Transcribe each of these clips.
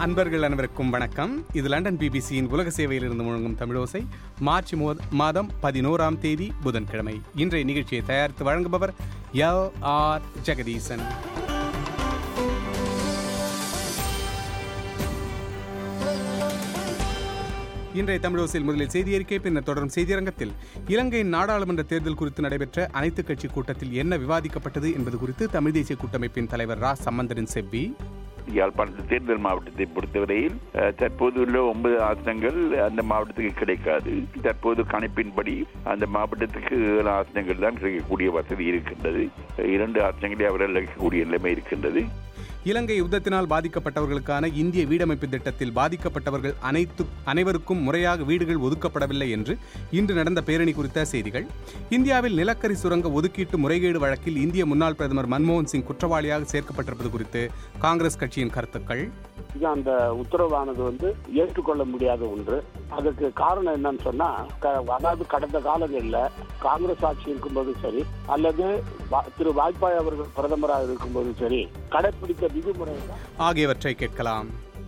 அன்பர்கள் அனைவருக்கும் வணக்கம் இது லண்டன் பிபிசியின் உலக சேவையிலிருந்து முழங்கும் தமிழோசை மார்ச் மோ- மாதம் பதினோராம் தேதி புதன்கிழமை இன்றைய நிகழ்ச்சியை தயாரித்து வழங்குபவர் எல் ஆர் ஜெகதீசன் இன்றைய தமிழோசையில் முதலில் செய்தி அறிக்கை பின்னர் தொடரும் செய்தியரங்கத்தில் இலங்கையின் நாடாளுமன்ற தேர்தல் குறித்து நடைபெற்ற அனைத்துக் கட்சி கூட்டத்தில் என்ன விவாதிக்கப்பட்டது என்பது குறித்து தமிழ் தேசிய கூட்டமைப்பின் தலைவர் ரா சம்பந்தரின் செவ்வி யாழ்ப்பாணத்து தேர்தல் மாவட்டத்தை பொறுத்தவரையில் அஹ், தற்போது உள்ள ஒன்பது ஆசனங்கள் அந்த மாவட்டத்துக்கு கிடைக்காது தற்போது கணிப்பின்படி அந்த மாவட்டத்துக்கு ஏழு ஆசனங்கள் தான் கிடைக்கக்கூடிய வசதி இருக்கின்றது இரண்டு ஆசனங்களே அவர்கள் அளிக்கக்கூடிய நிலைமை இருக்கின்றது இலங்கை யுத்தத்தினால் பாதிக்கப்பட்டவர்களுக்கான இந்திய வீடமைப்பு திட்டத்தில் பாதிக்கப்பட்டவர்கள் அனைத்து அனைவருக்கும் முறையாக வீடுகள் ஒதுக்கப்படவில்லை என்று இன்று நடந்த பேரணி குறித்த செய்திகள் இந்தியாவில் நிலக்கரி சுரங்க ஒதுக்கீட்டு முறைகேடு வழக்கில் இந்திய முன்னாள் பிரதமர் மன்மோகன் சிங் குற்றவாளியாக சேர்க்கப்பட்டிருப்பது குறித்து காங்கிரஸ் கட்சியின் கருத்துக்கள் இது அந்த உத்தரவானது வந்து ஏற்றுக்கொள்ள முடியாத ஒன்று அதுக்கு காரணம் என்னன்னு சொன்னா க- அதாவது கடந்த காலங்களில் காங்கிரஸ் ஆட்சி இருக்கும்போதும் சரி அல்லது வா- திரு வாஜ்பாய் அவர்கள் பிரதமராக இருக்கும்போதும் சரி கடைப்பிடித்த விதிமுறை தான் ஆகியவற்றை கேட்கலாம்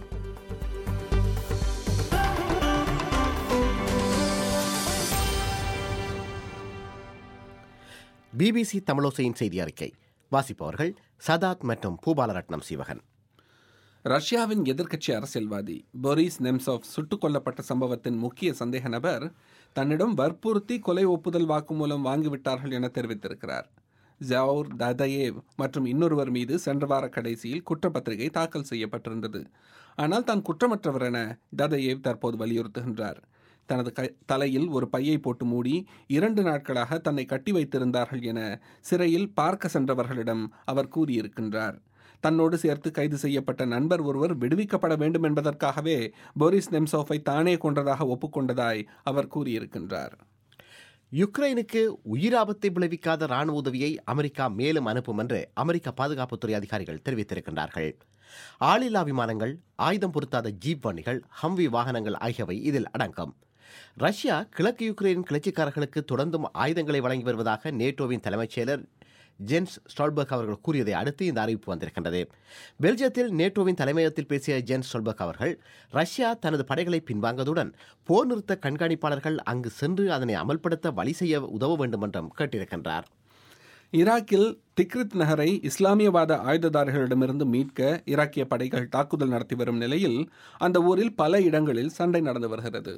பிபிசி தமிழோசையின் செய்தி அறிக்கை வாசிப்பவர்கள் சதாத் மற்றும் பூபாலரட்னம் சீவகன் ரஷ்யாவின் எதிர்க்கட்சி அரசியல்வாதி போரிஸ் நெம்சோவ் சுட்டுக் கொல்லப்பட்ட சம்பவத்தின் முக்கிய சந்தேக நபர் தன்னிடம் வற்புறுத்தி கொலை ஒப்புதல் வாக்குமூலம் வாங்கிவிட்டார்கள் என தெரிவித்திருக்கிறார் ஜவுர் ததயேவ் மற்றும் இன்னொருவர் மீது சென்ற வார கடைசியில் குற்றப்பத்திரிகை தாக்கல் செய்யப்பட்டிருந்தது ஆனால் தான் குற்றமற்றவர் என ததயேவ் தற்போது வலியுறுத்துகின்றார் தனது க தலையில் ஒரு பையை போட்டு மூடி இரண்டு நாட்களாக தன்னை கட்டி வைத்திருந்தார்கள் என சிறையில் பார்க்க சென்றவர்களிடம் அவர் கூறியிருக்கின்றார் தன்னோடு சேர்த்து கைது செய்யப்பட்ட நண்பர் ஒருவர் விடுவிக்கப்பட வேண்டும் என்பதற்காகவே போரிஸ் நெம்சோஃபை தானே கொன்றதாக ஒப்புக்கொண்டதாய் அவர் கூறியிருக்கின்றார் யுக்ரைனுக்கு உயிராபத்தை விளைவிக்காத ராணுவ உதவியை அமெரிக்கா மேலும் அனுப்பும் என்று அமெரிக்க பாதுகாப்புத்துறை அதிகாரிகள் தெரிவித்திருக்கின்றார்கள் ஆளில்லா விமானங்கள் ஆயுதம் பொருத்தாத ஜீப் வண்டிகள் ஹம்வி வாகனங்கள் ஆகியவை இதில் அடங்கும் ரஷ்யா கிழக்கு யுக்ரைன் கிளர்ச்சிக்காரர்களுக்கு தொடர்ந்தும் ஆயுதங்களை வழங்கி வருவதாக நேட்டோவின் தலைமைச் செயலர் ஜென்ஸ் ஸ்டால்பர்க் அவர்கள் கூறியதை அடுத்து இந்த அறிவிப்பு வந்திருக்கின்றது பெல்ஜியத்தில் நேட்டோவின் தலைமையகத்தில் பேசிய ஜென்ஸ் ஸ்டால்பர்க் அவர்கள் ரஷ்யா தனது படைகளை பின்வாங்குவதுடன் போர் நிறுத்த கண்காணிப்பாளர்கள் அங்கு சென்று அதனை அமல்படுத்த வழி செய்ய உதவ வேண்டும் என்றும் கேட்டிருக்கின்றார் ஈராக்கில் திக்ரித் நகரை இஸ்லாமியவாத ஆயுததாரிகளிடமிருந்து மீட்க ஈராக்கிய படைகள் தாக்குதல் நடத்தி வரும் நிலையில் அந்த ஊரில் பல இடங்களில் சண்டை நடந்து வருகிறது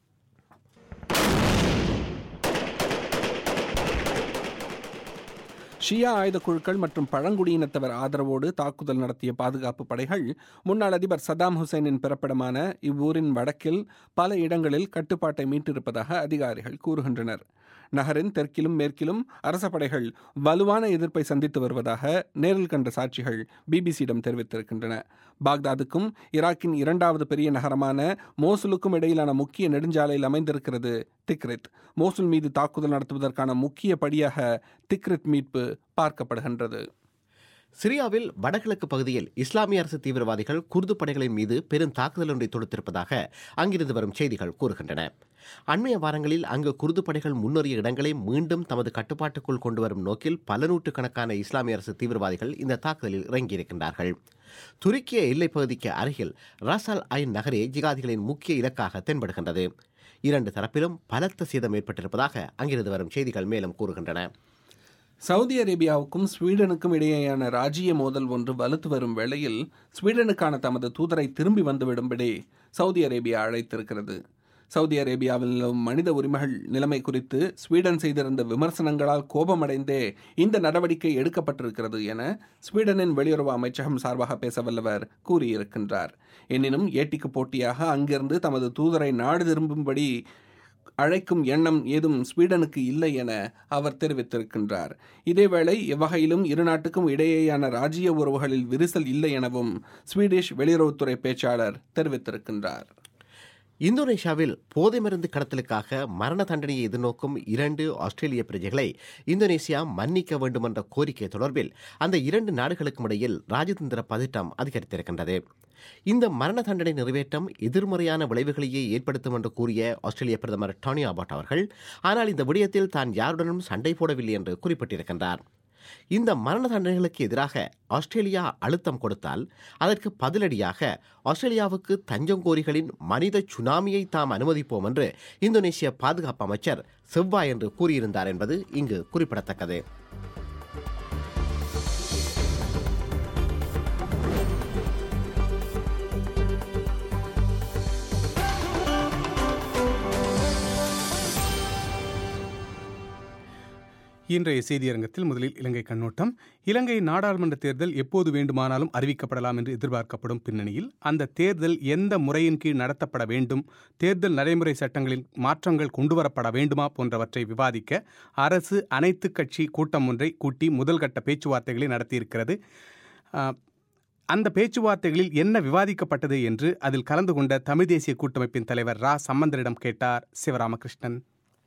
ஷியா ஆயுத குழுக்கள் மற்றும் பழங்குடியினத்தவர் ஆதரவோடு தாக்குதல் நடத்திய பாதுகாப்பு படைகள் முன்னாள் அதிபர் சதாம் ஹுசைனின் பிறப்பிடமான இவ்வூரின் வடக்கில் பல இடங்களில் கட்டுப்பாட்டை மீட்டிருப்பதாக அதிகாரிகள் கூறுகின்றனர் நகரின் தெற்கிலும் மேற்கிலும் அரச படைகள் வலுவான எதிர்ப்பை சந்தித்து வருவதாக நேரில் கண்ட சாட்சிகள் பிபிசியிடம் தெரிவித்திருக்கின்றன பாக்தாதுக்கும் ஈராக்கின் இரண்டாவது பெரிய நகரமான மோசுலுக்கும் இடையிலான முக்கிய நெடுஞ்சாலையில் அமைந்திருக்கிறது திக்ரித் மோசுல் மீது தாக்குதல் நடத்துவதற்கான முக்கிய படியாக திக்ரித் மீட்பு பார்க்கப்படுகின்றது சிரியாவில் வடகிழக்கு பகுதியில் இஸ்லாமிய அரசு தீவிரவாதிகள் குர்து படைகளின் மீது பெரும் தாக்குதல் ஒன்றை தொடுத்திருப்பதாக அங்கிருந்து வரும் செய்திகள் கூறுகின்றன அண்மைய வாரங்களில் அங்கு குர்து படைகள் முன்னேறிய இடங்களை மீண்டும் தமது கட்டுப்பாட்டுக்குள் கொண்டு வரும் நோக்கில் பல நூற்றுக்கணக்கான இஸ்லாமிய அரசு தீவிரவாதிகள் இந்த தாக்குதலில் இறங்கியிருக்கின்றார்கள் துருக்கிய எல்லைப் பகுதிக்கு அருகில் ராசால் ஐன் நகரே ஜிகாதிகளின் முக்கிய இலக்காக தென்படுகின்றது இரண்டு தரப்பிலும் பலத்த சேதம் ஏற்பட்டிருப்பதாக அங்கிருந்து வரும் செய்திகள் மேலும் கூறுகின்றன சவுதி அரேபியாவுக்கும் ஸ்வீடனுக்கும் இடையேயான ராஜ்ய மோதல் ஒன்று வலுத்து வரும் வேளையில் ஸ்வீடனுக்கான தமது தூதரை திரும்பி வந்துவிடும்படி சவுதி அரேபியா அழைத்திருக்கிறது சவுதி அரேபியாவில் நிலவும் மனித உரிமைகள் நிலைமை குறித்து ஸ்வீடன் செய்திருந்த விமர்சனங்களால் கோபமடைந்தே இந்த நடவடிக்கை எடுக்கப்பட்டிருக்கிறது என ஸ்வீடனின் வெளியுறவு அமைச்சகம் சார்பாக பேச வல்லவர் கூறியிருக்கின்றார் எனினும் ஏட்டிக்கு போட்டியாக அங்கிருந்து தமது தூதரை நாடு திரும்பும்படி அழைக்கும் எண்ணம் ஏதும் ஸ்வீடனுக்கு இல்லை என அவர் தெரிவித்திருக்கின்றார் இதேவேளை எவ்வகையிலும் இரு நாட்டுக்கும் இடையேயான ராஜ்ய உறவுகளில் விரிசல் இல்லை எனவும் ஸ்வீடிஷ் வெளியுறவுத்துறை பேச்சாளர் தெரிவித்திருக்கின்றார் இந்தோனேஷியாவில் போதை மருந்து கடத்தலுக்காக மரண தண்டனையை எதிர்நோக்கும் இரண்டு ஆஸ்திரேலிய பிரஜைகளை இந்தோனேசியா மன்னிக்க வேண்டும் என்ற கோரிக்கை தொடர்பில் அந்த இரண்டு நாடுகளுக்கும் இடையில் ராஜதந்திர பதட்டம் அதிகரித்திருக்கின்றது இந்த மரண தண்டனை நிறைவேற்றம் எதிர்மறையான விளைவுகளையே ஏற்படுத்தும் என்று கூறிய ஆஸ்திரேலிய பிரதமர் டானி ஆபாட் அவர்கள் ஆனால் இந்த விடயத்தில் தான் யாருடனும் சண்டை போடவில்லை என்று குறிப்பிட்டிருக்கின்றார் இந்த மரண தண்டனைகளுக்கு எதிராக ஆஸ்திரேலியா அழுத்தம் கொடுத்தால் அதற்கு பதிலடியாக ஆஸ்திரேலியாவுக்கு தஞ்சங்கோரிகளின் மனித சுனாமியை தாம் அனுமதிப்போம் என்று இந்தோனேசிய பாதுகாப்பு அமைச்சர் செவ்வாய் என்று கூறியிருந்தார் என்பது இங்கு குறிப்பிடத்தக்கது இன்றைய செய்தியரங்கத்தில் முதலில் இலங்கை கண்ணோட்டம் இலங்கை நாடாளுமன்ற தேர்தல் எப்போது வேண்டுமானாலும் அறிவிக்கப்படலாம் என்று எதிர்பார்க்கப்படும் பின்னணியில் அந்த தேர்தல் எந்த முறையின் கீழ் நடத்தப்பட வேண்டும் தேர்தல் நடைமுறை சட்டங்களில் மாற்றங்கள் கொண்டுவரப்பட வேண்டுமா போன்றவற்றை விவாதிக்க அரசு அனைத்து கட்சி கூட்டம் ஒன்றை கூட்டி முதல்கட்ட பேச்சுவார்த்தைகளை நடத்தியிருக்கிறது ஆஹ், அந்த பேச்சுவார்த்தைகளில் என்ன விவாதிக்கப்பட்டது என்று அதில் கலந்து கொண்ட தமிழ் தேசிய கூட்டமைப்பின் தலைவர் ரா சம்பந்தரிடம் கேட்டார் சிவராமகிருஷ்ணன்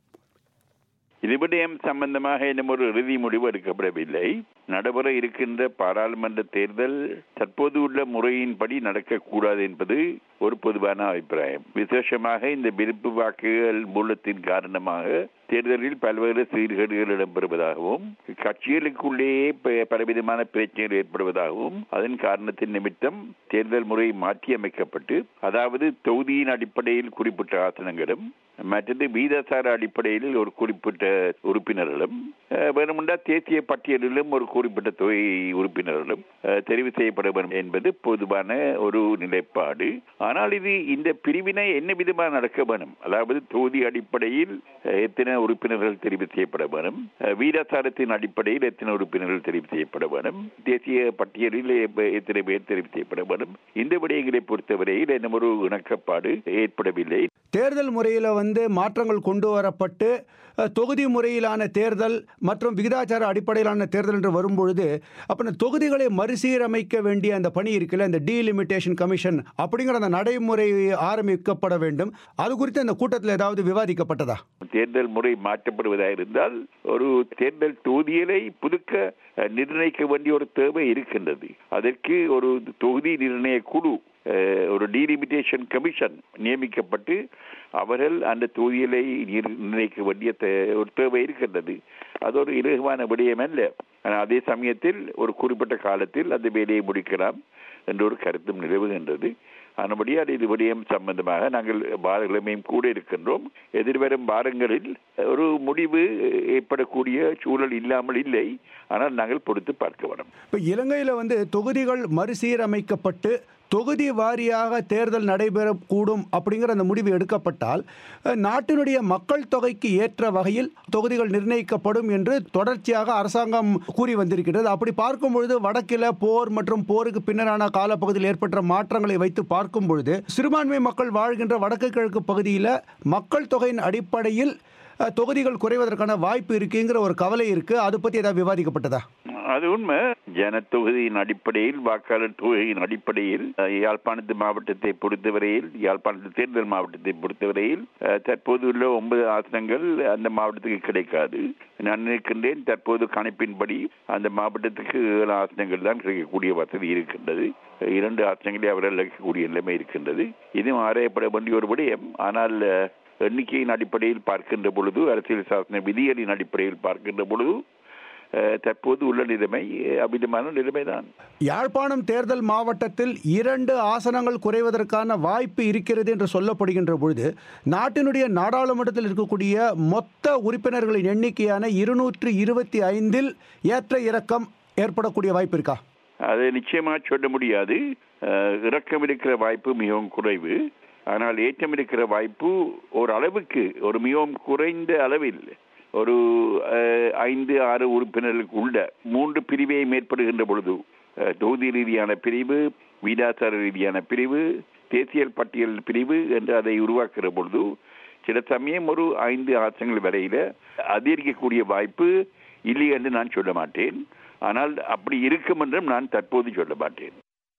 இது விடயம் சம்பந்தமாக இன்னும் ஒரு இறுதி முடிவு எடுக்கப்படவில்லை நடைபெற இருக்கின்ற பாராளுமன்ற தேர்தல் தற்போது உள்ள முறையின்படி நடக்கக்கூடாது என்பது ஒரு பொதுவான அபிப்பிராயம் விசேஷமாக இந்த விருப்பு வாக்குகள் மூலத்தின் காரணமாக தேர்தலில் பல்வேறு சீர்கேடுகள் இடம்பெறுவதாகவும் கட்சிகளுக்குள்ளேயே ப- பலவிதமான பிரச்சனைகள் ஏற்படுவதாகவும் அதன் காரணத்தின் நிமித்தம் தேர்தல் முறை மாற்றியமைக்கப்பட்டு அதாவது தொகுதியின் அடிப்படையில் குறிப்பிட்ட ஆசனங்களும் மற்றது வீதசார அடிப்படையில் ஒரு குறிப்பிட்ட உறுப்பினர்களும் அஹ், வேணுமென்றா தேசிய பட்டியலிலும் ஒரு குறிப்பிட்ட தொகை உறுப்பினர்களும் அஹ், தெரிவு செய்யப்பட வேண்டும் என்பது பொதுவான ஒரு நிலைப்பாடு ஆனால் இது இந்த பிரிவினை என்ன விதமாக நடக்க வேணும் அதாவது தொகுதி அடிப்படையில் அஹ், எத்தனை உறுப்பினர்கள் தெரிவு செய்யப்பட வேணும் அஹ், வீதாசாரத்தின் அடிப்படையில் எத்தனை உறுப்பினர்கள் தெரிவு செய்யப்பட வேணும் தேசிய பட்டியலில் எப்ப- எத்தனை பேர் தெரிவு செய்யப்பட வேணும் இந்த விடயங்களை பொறுத்தவரையில் என்ன ஒரு இணக்கப்பாடு ஏற்படவில்லை தேர்தல் முறையில் வந்து மாற்றங்கள் கொண்டு வரப்பட்டு அஹ், தொகுதி முறையிலான தேர்தல் மற்றும் விகிதாச்சார அடிப்படையிலான தேர்தல் என்று வரும்பொழுது அப்போ இந்த தொகுதிகளை மறுசீரமைக்க வேண்டிய அந்த பணி இருக்குல்ல இந்த டீலிமிட்டேஷன் கமிஷன் அப்படிங்கிற அந்த நடைமுறை ஆரம்பிக்கப்பட வேண்டும் அது குறித்து அந்த கூட்டத்தில் ஏதாவது விவாதிக்கப்பட்டதா தேர்தல் முறை மாற்றப்படுவதாக இருந்தால் ஒரு தேர்தல் தொகுதிகளை புதுக்க அஹ், நிர்ணயிக்க வேண்டிய ஒரு தேவை இருக்கின்றது அதற்கு ஒரு தொகுதி நிர்ணய குழு அஹ், ஒரு டீலிமிட்டேஷன் கமிஷன் நியமிக்கப்பட்டு அவர்கள் அந்த தொகுதிகளை நிர்- நிர்ணயிக்க வேண்டிய தே- ஒரு தேவை இருக்கின்றது அது ஒரு இலகுவான விடயம் அல்ல ஆனால் அதே சமயத்தில் ஒரு குறிப்பிட்ட காலத்தில் அந்த வேலையை முடிக்கலாம் என்ற ஒரு கருத்தும் நிலவுகின்றது ஆனபடியால் இது விடயம் சம்பந்தமாக நாங்கள் வாரக்கிழமையும் கூட இருக்கின்றோம் எதிர்வரும் வாரங்களில் ஒரு முடிவு ஏற்படக்கூடிய சூழல் இல்லாமல் இல்லை ஆனால் நாங்கள் பொறுத்து பார்க்க வேண்டும் இப்போ இலங்கையில் வந்து தொகுதிகள் மறுசீரமைக்கப்பட்டு தொகுதி வாரியாக தேர்தல் நடைபெறக்கூடும் அப்படிங்கிற அந்த முடிவு எடுக்கப்பட்டால் அஹ், நாட்டினுடைய மக்கள் தொகைக்கு ஏற்ற வகையில் தொகுதிகள் நிர்ணயிக்கப்படும் என்று தொடர்ச்சியாக அரசாங்கம் கூறி வந்திருக்கிறது அப்படி பார்க்கும் பொழுது வடக்கில் போர் மற்றும் போருக்கு பின்னரான காலப்பகுதியில் ஏற்பட்ட மாற்றங்களை வைத்து பார்க்கும் பொழுது சிறுபான்மை மக்கள் வாழ்கின்ற வடக்கு கிழக்கு பகுதியில் மக்கள் தொகையின் அடிப்படையில் அஹ், தொகுதிகள் குறைவதற்கான வாய்ப்பு இருக்குங்கிற ஒரு கவலை இருக்கு அதை பற்றி ஏதாவது விவாதிக்கப்பட்டதா அது உண்மை ஜனத்தொகுதியின் அடிப்படையில் வாக்காளர் தொகையின் அடிப்படையில் அஹ், யாழ்ப்பாணத்து மாவட்டத்தை பொறுத்தவரையில் யாழ்ப்பாணத்து தேர்தல் மாவட்டத்தை பொறுத்தவரையில் அஹ், தற்போது உள்ள ஒன்பது ஆசனங்கள் அந்த மாவட்டத்துக்கு கிடைக்காது நான் நினைக்கின்றேன் தற்போது கணிப்பின்படி அந்த மாவட்டத்துக்கு ஏழு ஆசனங்கள் தான் கிடைக்கக்கூடிய வசதி இருக்கின்றது இரண்டு ஆசனங்களை அவர்கள் அளிக்கக்கூடிய நிலைமை இருக்கின்றது இதுவும் ஆராயப்பட வேண்டிய ஒரு விடயம் ஆனால் அஹ், எண்ணிக்கையின் அடிப்படையில் பார்க்கின்ற பொழுது அரசியல் சாசன விதிகளின் அடிப்படையில் பார்க்கின்ற பொழுது அஹ், தற்போது உள்ள நிலைமை அஹ், அபிதமான நிலைமைதான் யாழ்ப்பாணம் தேர்தல் மாவட்டத்தில் இரண்டு ஆசனங்கள் குறைவதற்கான வாய்ப்பு இருக்கிறது என்று சொல்லப்படுகின்ற பொழுது நாட்டினுடைய நாடாளுமன்றத்தில் இருக்கக்கூடிய மொத்த உறுப்பினர்களின் எண்ணிக்கையான இருநூற்று இருபத்தி ஐந்தில் ஏற்ற இறக்கம் ஏற்படக்கூடிய வாய்ப்பு இருக்கா அதை நிச்சயமா சொல்ல முடியாது அஹ், இறக்கம் இருக்கிற வாய்ப்பு மிகவும் குறைவு ஆனால் ஏற்றம் இருக்கிற வாய்ப்பு ஒரு அளவுக்கு ஒரு மிகவும் குறைந்த அளவில் ஒரு அஹ், ஐந்து ஆறு உறுப்பினர்களுக்கு உள்ள மூன்று பிரிவை மேற்படுகின்ற பொழுது அஹ், தொகுதி ரீதியான பிரிவு வீடாசார ரீதியான பிரிவு தேசிய பட்டியல் பிரிவு என்று அதை உருவாக்குகிற பொழுது சில சமயம் ஒரு ஐந்து ஆசனங்கள் வரையில அதிகரிக்கக்கூடிய வாய்ப்பு இல்லை என்று நான் சொல்ல மாட்டேன் ஆனால் அப்படி இருக்கும் என்றும் நான் தற்போது சொல்ல மாட்டேன்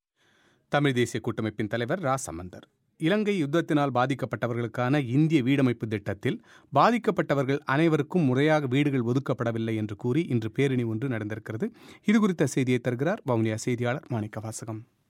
தமிழ் தேசிய கூட்டமைப்பின் தலைவர் ரா சம்பந்தர் இலங்கை யுத்தத்தினால் பாதிக்கப்பட்டவர்களுக்கான இந்திய வீடமைப்பு திட்டத்தில் பாதிக்கப்பட்டவர்கள் அனைவருக்கும் முறையாக வீடுகள் ஒதுக்கப்படவில்லை என்று கூறி இன்று பேரணி ஒன்று நடந்திருக்கிறது இது குறித்த செய்தியை தருகிறார் வவுனியா செய்தியாளர் மாணிக்க வாசகம்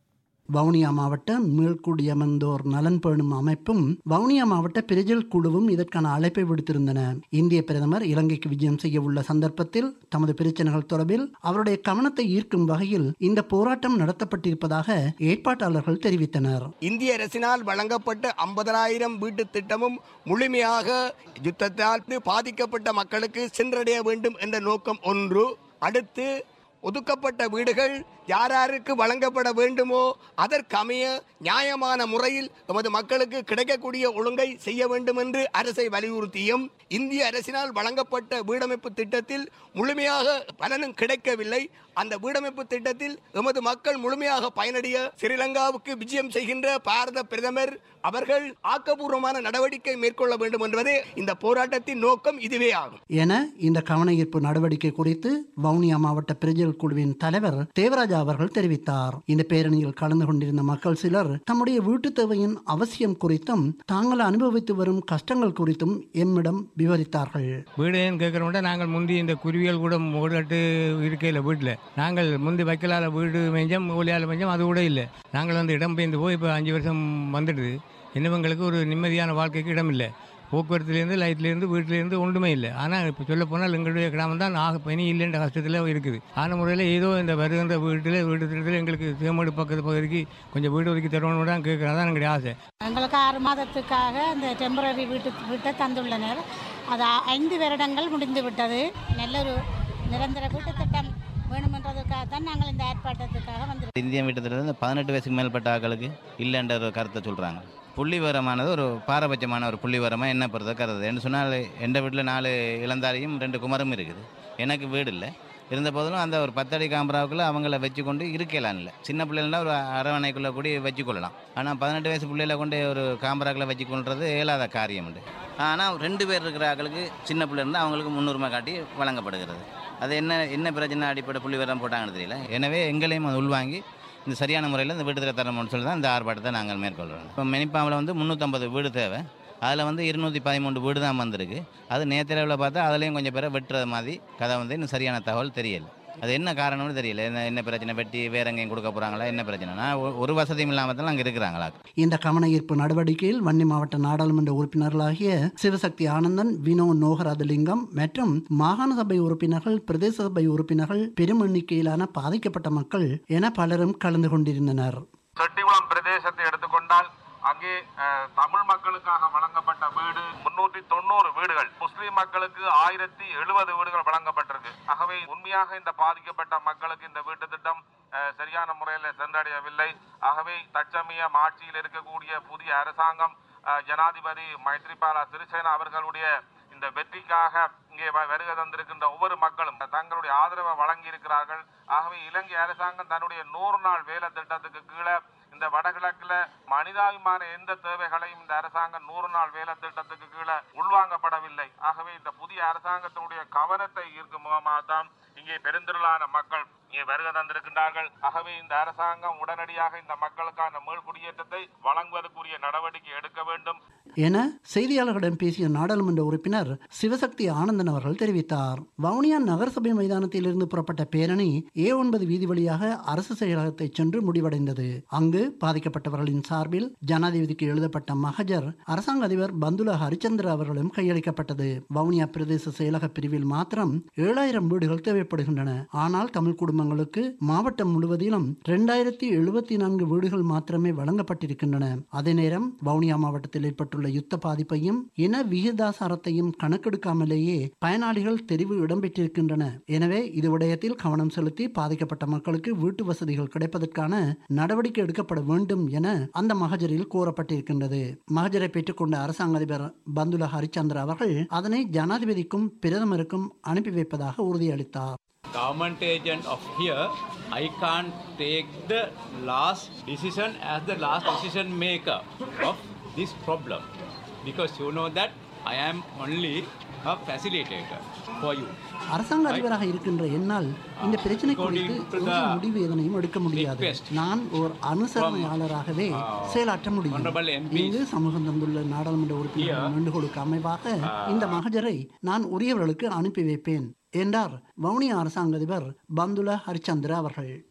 வவுனியா மாவட்ட மீள்குடியமர்ந்தோர் நலன் பேணும் அமைப்பும் வவுனியா மாவட்ட பிரஜல் குழுவும் இதற்கான அழைப்பை விடுத்திருந்தன இந்திய பிரதமர் இலங்கைக்கு விஜயம் செய்ய உள்ள சந்தர்ப்பத்தில் தமது பிரச்சனைகள் தொடர்பில் அவருடைய கவனத்தை ஈர்க்கும் வகையில் இந்த போராட்டம் நடத்தப்பட்டிருப்பதாக ஏற்பாட்டாளர்கள் தெரிவித்தனர் இந்திய அரசினால் வழங்கப்பட்ட ஐம்பதனாயிரம் வீட்டு திட்டமும் முழுமையாக யுத்தத்தால் பாதிக்கப்பட்ட மக்களுக்கு சென்றடைய வேண்டும் என்ற நோக்கம் ஒன்று அடுத்து ஒதுக்கப்பட்ட வீடுகள் யார் யாருக்கு வழங்கப்பட வேண்டுமோ அதற்கமைய நியாயமான முறையில் எமது மக்களுக்கு கிடைக்கக்கூடிய ஒழுங்கை செய்ய வேண்டும் என்று அரசை வலியுறுத்தியும் இந்திய அரசினால் வழங்கப்பட்ட வீடமைப்பு திட்டத்தில் முழுமையாக பலனும் கிடைக்கவில்லை அந்த வீடமைப்பு திட்டத்தில் எமது மக்கள் முழுமையாக பயனடைய ஸ்ரீலங்காவுக்கு விஜயம் செய்கின்ற பாரத பிரதமர் அவர்கள் ஆக்கப்பூர்வமான நடவடிக்கை மேற்கொள்ள வேண்டும் என்பதே இந்த போராட்டத்தின் நோக்கம் இதுவே ஆகும் என இந்த கவன ஈர்ப்பு நடவடிக்கை குறித்து வவுனியா மாவட்ட பிரஜல் குழுவின் தலைவர் தேவராஜா அவர்கள் தெரிவித்தார் இந்த பேரணியில் கலந்து கொண்டிருந்த மக்கள் சிலர் தம்முடைய வீட்டு தேவையின் அவசியம் குறித்தும் தாங்கள் அனுபவித்து வரும் கஷ்டங்கள் குறித்தும் எம்மிடம் விவரித்தார்கள் வீடுன்னு கேட்குறோம்னா நாங்கள் முந்தி இந்த குருவியல் கூட வீடு கட்டு இருக்கையில் வீட்டில் நாங்கள் முந்தி வைக்கலால வீடு மேஞ்சம் ஒலியால் மேஞ்சம் அது கூட இல்லை நாங்கள் வந்து இடம் பெயர்ந்து போய் இப்போ அஞ்சு வருஷம் வந்துடுது இன்னவங்களுக்கு ஒரு நிம்மதியான வாழ்க்கைக்கு இடம் இல்லை போக்குவரத்துலேருந்து லைட்லேருந்து வீட்டிலேருந்து ஒன்றுமே இல்லை ஆனால் இப்போ சொல்ல போனால் எங்களுடைய கிராமம் தான் ஆக பனி இல்லைன்ற கஷ்டத்தில் இருக்குது ஆன முறையில் ஏதோ இந்த வருகின்ற வீட்டில் வீடு திட்டத்தில் எங்களுக்கு சேமடு பக்கத்து பகுதிக்கு கொஞ்சம் வீடு ஒதுக்கி தரணும்னு தான் கேட்குறோம் தான் எங்களுடைய ஆசை எங்களுக்கு ஆறு மாதத்துக்காக இந்த டெம்பரரி வீட்டு வீட்டை தந்துள்ளனர் அது ஐந்து வருடங்கள் முடிந்து விட்டது நல்ல ஒரு நிரந்தர வீட்டு திட்டம் வேணுமென்றதுக்காக தான் நாங்கள் இந்த ஆர்ப்பாட்டத்துக்காக வந்து இந்திய வீட்டத்தில் பதினெட்டு வயசுக்கு மேற்பட்ட ஆட்களுக்கு இல்லைன்ற ஒரு கருத்தை சொல்கிறாங்க புள்ளிவரமானது ஒரு பாரபட்சமான ஒரு புள்ளிவரமாக என்ன பொறுத்த கருது என்று சொன்னால் எந்த வீட்டில் நாலு இளந்தாரியும் ரெண்டு குமரும் இருக்குது எனக்கு வீடு இல்லை இருந்த போதிலும் அந்த ஒரு பத்தடி காம்பராவுக்குள்ளே அவங்கள வச்சுக்கொண்டு இருக்கலாம் இல்லை சின்ன பிள்ளைகள்னா ஒரு அரவணைக்குள்ளே கூடி வச்சுக்கொள்ளலாம் ஆனால் பதினெட்டு வயசு பிள்ளைகளை கொண்டு ஒரு காம்பராக்கில் வச்சுக்கொள்றது இயலாத காரியம் உண்டு ஆனால் ரெண்டு பேர் இருக்கிற ஆட்களுக்கு சின்ன பிள்ளை இருந்தால் அவங்களுக்கு முன்னுரிமை காட்டி வழங்கப்படுகிறது அது என்ன என்ன பிரச்சனை அடிப்படை புள்ளி விவரம் போட்டாங்கன்னு தெரியல எனவே எங்களையும் அது உள்வாங்கி இந்த சரியான முறையில் இந்த வீடு தரணும்னு சொல்லி தான் இந்த ஆர்ப்பாட்டத்தை நாங்கள் மேற்கொள்கிறோம் இப்போ மெனிப்பாவில் வந்து முந்நூற்றம்பது வீடு தேவை அதில் வந்து இருநூற்றி பதிமூன்று வீடு தான் வந்திருக்கு அது நேத்திரவில் பார்த்தா அதுலேயும் கொஞ்சம் பேரை வெட்டுறது மாதிரி கதை வந்து இன்னும் சரியான தகவல் தெரியல அது என்ன காரணம்னு தெரியல என்ன என்ன பிரச்சனை வெட்டி வேற எங்கேயும் கொடுக்க போகிறாங்களா என்ன பிரச்சனைனா ஒ- ஒரு வசதியும் இல்லாமல் தான் அங்கே இருக்கிறாங்களா இந்த கவன ஈர்ப்பு நடவடிக்கையில் வன்னி மாவட்ட நாடாளுமன்ற உறுப்பினர்களாகிய சிவசக்தி ஆனந்தன் வினோ நோகராஜலிங்கம் மற்றும் மாகாண சபை உறுப்பினர்கள் பிரதேச சபை உறுப்பினர்கள் பெரும் எண்ணிக்கையிலான பாதிக்கப்பட்ட மக்கள் என பலரும் கலந்து கொண்டிருந்தனர் செட்டிகுளம் பிரதேசத்தை எடுத்துக்கொண்டால் அங்கே அஹ், தமிழ் மக்களுக்காக வழங்கப்பட்ட வீடு முன்னூற்றி தொண்ணூறு வீடுகள் முஸ்லிம் மக்களுக்கு ஆயிரத்தி எழுபது வீடுகள் வழங்கப்பட்டிருக்கு ஆகவே உண்மையாக இந்த பாதிக்கப்பட்ட மக்களுக்கு இந்த வீட்டு திட்டம் அஹ், சரியான முறையில் சென்றடையவில்லை ஆகவே தற்சமயம் ஆட்சியில் இருக்கக்கூடிய புதிய அரசாங்கம் அஹ், ஜனாதிபதி மைத்ரிபால சிறிசேனா அவர்களுடைய இந்த வெற்றிக்காக இங்கே வ- வருகை தந்திருக்கின்ற ஒவ்வொரு மக்களும் தங்களுடைய ஆதரவை வழங்கி இருக்கிறார்கள் ஆகவே இலங்கை அரசாங்கம் தன்னுடைய நூறு நாள் வேலை திட்டத்துக்கு கீழே இந்த வடகிழக்குல மனிதாபிமான எந்த தேவைகளையும் இந்த அரசாங்கம் நூறு நாள் வேலை திட்டத்துக்கு கீழே உள்வாங்கப்படவில்லை ஆகவே இந்த புதிய அரசாங்கத்தினுடைய கவனத்தை ஈர்க்கும் முகமாக தான் இங்கே பெருந்திரளான மக்கள் இங்கே வருகை தந்திருக்கின்றார்கள் ஆகவே இந்த அரசாங்கம் உடனடியாக இந்த மக்களுக்கான மீள் குடியேற்றத்தை வழங்குவதற்குரிய நடவடிக்கை எடுக்க வேண்டும் என செய்தியாளர்களிடம் பேசிய நாடாளுமன்ற உறுப்பினர் சிவசக்தி ஆனந்தன் அவர்கள் தெரிவித்தார் வவுனியா நகரசபை மைதானத்திலிருந்து புறப்பட்ட பேரணி ஏ ஒன்பது வீதி வழியாக அரசு செயலகத்தை சென்று முடிவடைந்தது அங்கு பாதிக்கப்பட்டவர்களின் சார்பில் ஜனாதிபதிக்கு எழுதப்பட்ட மகஜர் அரசாங்க அதிபர் பந்துல ஹரிச்சந்திர அவர்களும் கையளிக்கப்பட்டது வவுனியா பிரதேச செயலக பிரிவில் மாத்திரம் ஏழாயிரம் வீடுகள் தேவைப்படுகின்றன ஆனால் தமிழ் குடும்பங்களுக்கு மாவட்டம் முழுவதிலும் இரண்டாயிரத்தி எழுபத்தி நான்கு வீடுகள் மாத்திரமே வழங்கப்பட்டிருக்கின்றன அதே நேரம் வவுனியா மாவட்டத்தில் ஏற்பட்டுள்ள யுத்த பாதிப்பையும் இன விகிதாசாரத்தையும் கணக்கெடுக்காமலேயே பயனாளிகள் தெரிவு இடம்பெற்றிருக்கின்றன எனவே இது விடயத்தில் கவனம் செலுத்தி பாதிக்கப்பட்ட மக்களுக்கு வீட்டு வசதிகள் கிடைப்பதற்கான நடவடிக்கை எடுக்கப்பட வேண்டும் என அந்த மகஜரில் கூறப்பட்டிருக்கின்றது மகஜரை பெற்றுக்கொண்ட அரசாங்க அதிபர் பந்துல ஹரிச்சந்திர அவர்கள் அதனை ஜனாதிபதிக்கும் பிரதமருக்கும் அனுப்பி வைப்பதாக உறுதியளித்தார் government agent of here, I can't take the last decision as the last decision maker of this problem because you know that I am only a facilitator for you. அரசாங்க அதிபராக இருக்கின்ற என்னால் இந்த பிரச்சனை குறித்து ஒரு முடிவு எதனையும் எடுக்க முடியாது நான் ஒரு அனுசரணையாளராகவே செயலாற்ற முடியும் Honorable MPs, இங்கு சமூகம் தந்துள்ள நாடாளுமன்ற உறுப்பினர் வேண்டுகோளுக்கு அமைவாக இந்த மகஜரை நான் உரியவர்களுக்கு அனுப்பி வைப்பேன் என்றார் வவுனியா அரசாங்க அதிபர் பந்துல ஹரிச்சந்திர அவர்கள்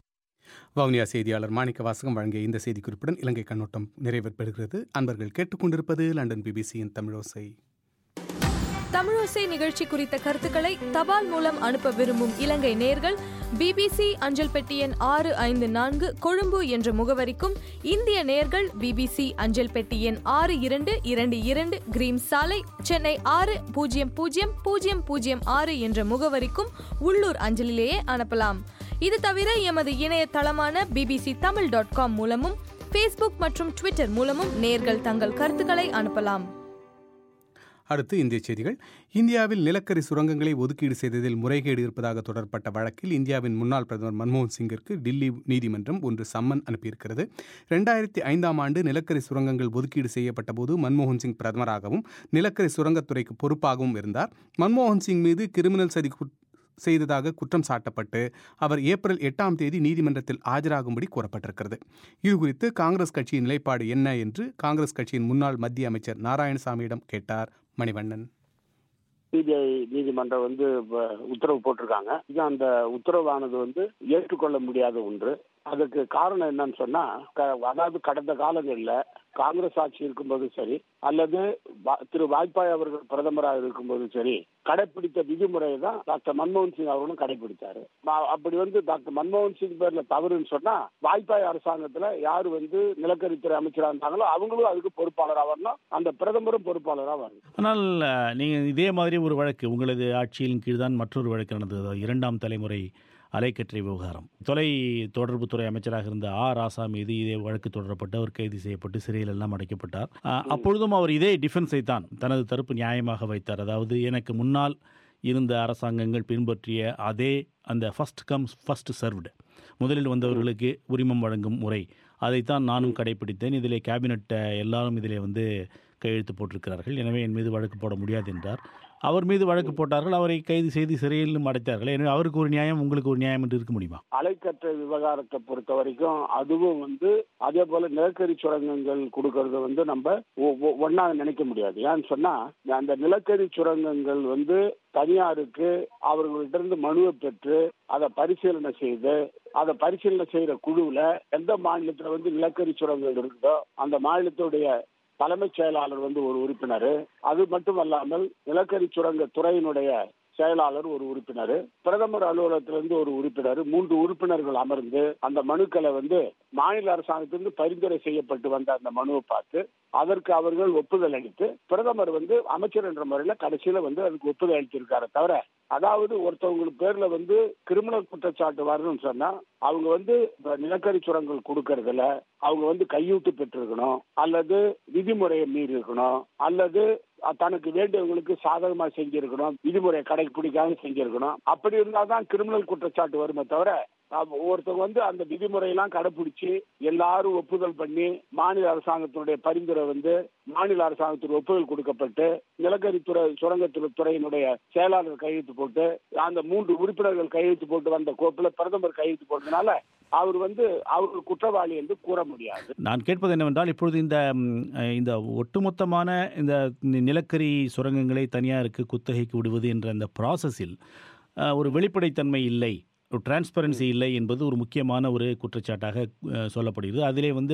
வவுனியா செய்தியாளர் மாணிக்க வாசகம் வழங்கிய இந்த செய்தி குறிப்புடன் இலங்கை கண்ணோட்டம் நிறைவு பெறுகிறது அன்பர்கள் கேட்டுக்கொண்டிருப்பது லண்டன் பிபிசியின் தமிழோசை தமிழோசை நிகழ்ச்சி குறித்த கருத்துக்களை தபால் மூலம் அனுப்ப விரும்பும் இலங்கை நேர்கள் பிபிசி அஞ்சல் பெட்டி எண் ஆறு ஐந்து நான்கு கொழும்பு என்ற முகவரிக்கும் இந்திய நேர்கள் பிபிசி அஞ்சல் பெட்டி எண் ஆறு இரண்டு இரண்டு இரண்டு கிரீம் சாலை சென்னை ஆறு பூஜ்ஜியம் பூஜ்ஜியம் பூஜ்ஜியம் பூஜ்ஜியம் ஆறு என்ற முகவரிக்கும் உள்ளூர் அஞ்சலிலேயே அனுப்பலாம் இது தவிர எமது இணையதளமான பிபிசி தமிழ் டாட் காம் மூலமும் ஃபேஸ்புக் மற்றும் ட்விட்டர் மூலமும் நேர்கள் தங்கள் கருத்துக்களை அனுப்பலாம் அடுத்து இந்திய செய்திகள் இந்தியாவில் நிலக்கரி சுரங்கங்களை ஒதுக்கீடு செய்ததில் முறைகேடு இருப்பதாக தொடரப்பட்ட வழக்கில் இந்தியாவின் முன்னாள் பிரதமர் மன்மோகன் சிங்கிற்கு டில்லி நீதிமன்றம் ஒன்று சம்மன் அனுப்பியிருக்கிறது ரெண்டாயிரத்தி ஐந்தாம் ஆண்டு நிலக்கரி சுரங்கங்கள் ஒதுக்கீடு செய்யப்பட்ட போது மன்மோகன் சிங் பிரதமராகவும் நிலக்கரி சுரங்கத்துறைக்கு பொறுப்பாகவும் இருந்தார் மன்மோகன் சிங் மீது கிரிமினல் சதி செய்ததாக குற்றம் சாட்டப்பட்டு அவர் ஏப்ரல் எட்டாம் தேதி நீதிமன்றத்தில் ஆஜராகும்படி கூறப்பட்டிருக்கிறது இதுகுறித்து காங்கிரஸ் கட்சியின் நிலைப்பாடு என்ன என்று காங்கிரஸ் கட்சியின் முன்னாள் மத்திய அமைச்சர் நாராயணசாமியிடம் கேட்டார் மணிவண்ணன் சிபிஐ நீதிமன்றம் வந்து உத்தரவு போட்டிருக்காங்க இது அந்த உத்தரவானது வந்து ஏற்றுக்கொள்ள முடியாத ஒன்று அதுக்கு காரணம் என்னன்னு சொன்னா அதாவது கடந்த காலங்களில் காங்கிரஸ் ஆட்சி இருக்கும்போது சரி அல்லது திரு வாஜ்பாய் அவர்கள் பிரதமராக இருக்கும்போது சரி கடைபிடித்த விதிமுறையை தான் டாக்டர் மன்மோகன் சிங் அவர்களும் கடைபிடித்தாரு அப்படி வந்து டாக்டர் மன்மோகன் சிங் பேர்ல தவறுன்னு சொன்னா வாஜ்பாய் அரசாங்கத்துல யாரு வந்து நிலக்கரித்துறை அமைச்சராக இருந்தாங்களோ அவங்களும் அதுக்கு பொறுப்பாளராக வரணும் அந்த பிரதமரும் பொறுப்பாளராக வரணும் ஆனால் நீங்க இதே மாதிரி ஒரு வழக்கு உங்களது ஆட்சியின் கீழ் தான் மற்றொரு வழக்கு நடந்தது இரண்டாம் தலைமுறை அலைக்கற்றை விவகாரம் தொலை தொடர்புத்துறை அமைச்சராக இருந்த ஆ ராசா மீது இதே வழக்கு தொடரப்பட்டு அவர் கைது செய்யப்பட்டு சிறையில் எல்லாம் அடைக்கப்பட்டார் அப்பொழுதும் அவர் இதே டிஃபென்ஸை தான் தனது தரப்பு நியாயமாக வைத்தார் அதாவது எனக்கு முன்னால் இருந்த அரசாங்கங்கள் பின்பற்றிய அதே அந்த ஃபஸ்ட் கம்ஸ் ஃபஸ்ட் சர்வ்டு முதலில் வந்தவர்களுக்கு உரிமம் வழங்கும் முறை அதைத்தான் நானும் கடைபிடித்தேன் இதிலே கேபினட் எல்லாரும் இதிலே வந்து கையெழுத்து போட்டிருக்கிறார்கள் எனவே என் மீது வழக்கு போட முடியாது என்றார் அவர் மீது வழக்கு போட்டார்கள் அவரை கைது செய்து சிறையிலும் அடைத்தார்கள் எனவே அவருக்கு ஒரு நியாயம் உங்களுக்கு ஒரு நியாயம் என்று இருக்க முடியுமா அலைக்கற்ற விவகாரத்தை பொறுத்த வரைக்கும் அதுவும் வந்து அதே போல நிலக்கரி சுரங்கங்கள் கொடுக்கறத வந்து நம்ம ஒன்னா நினைக்க முடியாது ஏன்னு சொன்னா அந்த நிலக்கரி சுரங்கங்கள் வந்து தனியாருக்கு அவர்கள்ட்ட இருந்து மனுவை பெற்று அதை பரிசீலனை செய்து அதை பரிசீலனை செய்யற குழுவுல எந்த மாநிலத்துல வந்து நிலக்கரி சுரங்கங்கள் இருக்குதோ அந்த மாநிலத்துடைய தலைமைச் செயலாளர் வந்து ஒரு உறுப்பினர் அது மட்டுமல்லாமல் நிலக்கரி சுரங்க துறையினுடைய செயலாளர் ஒரு உறுப்பினர் பிரதமர் அலுவலகத்திலிருந்து ஒரு உறுப்பினர் மூன்று உறுப்பினர்கள் அமர்ந்து அந்த மனுக்களை வந்து மாநில அரசாங்கத்திலிருந்து பரிந்துரை செய்யப்பட்டு வந்த அந்த மனுவை பார்த்து அதற்கு அவர்கள் ஒப்புதல் அளித்து பிரதமர் வந்து அமைச்சர் என்ற முறையில கடைசியில வந்து அதுக்கு ஒப்புதல் அளித்திருக்காரு தவிர அதாவது ஒருத்தவங்களுக்கு பேர்ல வந்து கிரிமினல் குற்றச்சாட்டு வரணும்னு சொன்னா அவங்க வந்து நிலக்கரி சுரங்கள் கொடுக்கறதுல அவங்க வந்து கையூட்டு பெற்றிருக்கணும் அல்லது விதிமுறையை மீறி இருக்கணும் அல்லது தனக்கு வேண்டியவங்களுக்கு சாதகமா செஞ்சிருக்கணும் விதிமுறையை கடைபிடிக்காம செஞ்சிருக்கணும் அப்படி இருந்தாதான் கிரிமினல் குற்றச்சாட்டு வருமே தவிர ஒருத்தவங்க வந்து அந்த விதிமுறையெல்லாம் கடைபிடிச்சு எல்லாரும் ஒப்புதல் பண்ணி மாநில அரசாங்கத்தினுடைய பரிந்துரை வந்து மாநில அரசாங்கத்திற்கு ஒப்புதல் கொடுக்கப்பட்டு நிலக்கரித்துறை சுரங்கத்துறை துறையினுடைய செயலாளர் கையெழுத்து போட்டு அந்த மூன்று உறுப்பினர்கள் கையெழுத்து போட்டு வந்த கோப்பில் பிரதமர் கையெழுத்து போட்டதுனால அவர் வந்து அவர் குற்றவாளி என்று கூற முடியாது நான் கேட்பது என்னவென்றால் இப்பொழுது இந்த இந்த ஒட்டுமொத்தமான இந்த நிலக்கரி சுரங்கங்களை தனியாருக்கு குத்தகைக்கு விடுவது என்ற அந்த ப்ராசஸில் ஒரு வெளிப்படைத்தன்மை இல்லை ஒரு டிரான்ஸ்பரன்சி இல்லை என்பது ஒரு முக்கியமான ஒரு குற்றச்சாட்டாக சொல்லப்படுகிறது அதிலே வந்து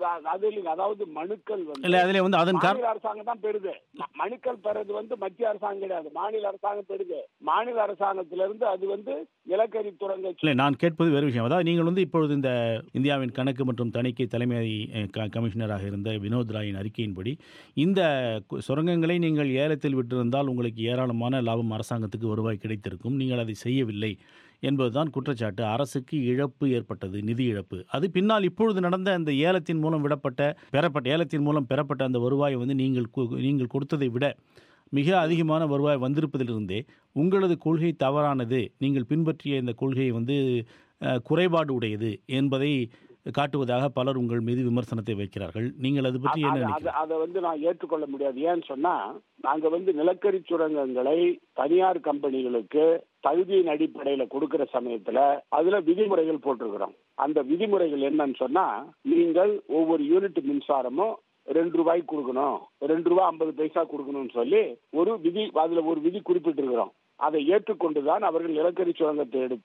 அதாவது மனுக்கள் இல்ல அதிலே வந்து அதன் மாநில அரசாங்கம் தான் பெறுது மனுக்கள் பெறது வந்து மத்திய அரசாங்கம் கிடையாது மாநில அரசாங்கம் பெறுது மாநில அரசாங்கத்திலிருந்து அது வந்து நிலக்கரி துறங்க இல்லை நான் கேட்பது வேறு விஷயம் அதாவது நீங்கள் வந்து இப்பொழுது இந்த இந்தியாவின் கணக்கு மற்றும் தணிக்கை தலைமை கமிஷனராக இருந்த வினோத் ராயின் அறிக்கையின்படி இந்த சுரங்கங்களை நீங்கள் ஏலத்தில் விட்டிருந்தால் உங்களுக்கு ஏராளமான லாபம் அரசாங்கத்துக்கு வருவாய் கிடைத்திருக்கும் நீங்கள் அதை செய்யவில்லை என்பதுதான் குற்றச்சாட்டு அரசுக்கு இழப்பு ஏற்பட்டது நிதி இழப்பு அது பின்னால் இப்பொழுது நடந்த அந்த ஏலத்தின் மூலம் விடப்பட்ட பெறப்பட்ட ஏலத்தின் மூலம் பெறப்பட்ட அந்த வருவாயை வந்து நீங்கள் நீங்கள் கொடுத்ததை விட மிக அதிகமான வருவாய் வந்திருப்பதிலிருந்தே உங்களது கொள்கை தவறானது நீங்கள் பின்பற்றிய இந்த கொள்கை வந்து குறைபாடு உடையது என்பதை காட்டுவதாக பலர் உங்கள் மீது விமர்சனத்தை வைக்கிறார்கள் நீங்கள் அது பற்றி என்ன அதை வந்து நான் ஏற்றுக்கொள்ள முடியாது ஏன்னு சொன்னா நாங்க வந்து நிலக்கரி சுரங்கங்களை தனியார் கம்பெனிகளுக்கு தகுதியின் அடிப்படையில கொடுக்கிற சமயத்துல அதுல விதிமுறைகள் போட்டிருக்கிறோம் அந்த விதிமுறைகள் என்னன்னு சொன்னா நீங்கள் ஒவ்வொரு யூனிட் மின்சாரமும் ரெண்டு ரூபாய்க்கு கொடுக்கணும் ரெண்டு ரூபாய் ஐம்பது பைசா கொடுக்கணும்னு சொல்லி ஒரு விதி அதுல ஒரு விதி குறிப்பிட்டிருக்கிறோம் அதை ஏற்றுக்கொண்டுதான் அவர்கள் நிலக்கரி சுரங்கத்தை எடுத்து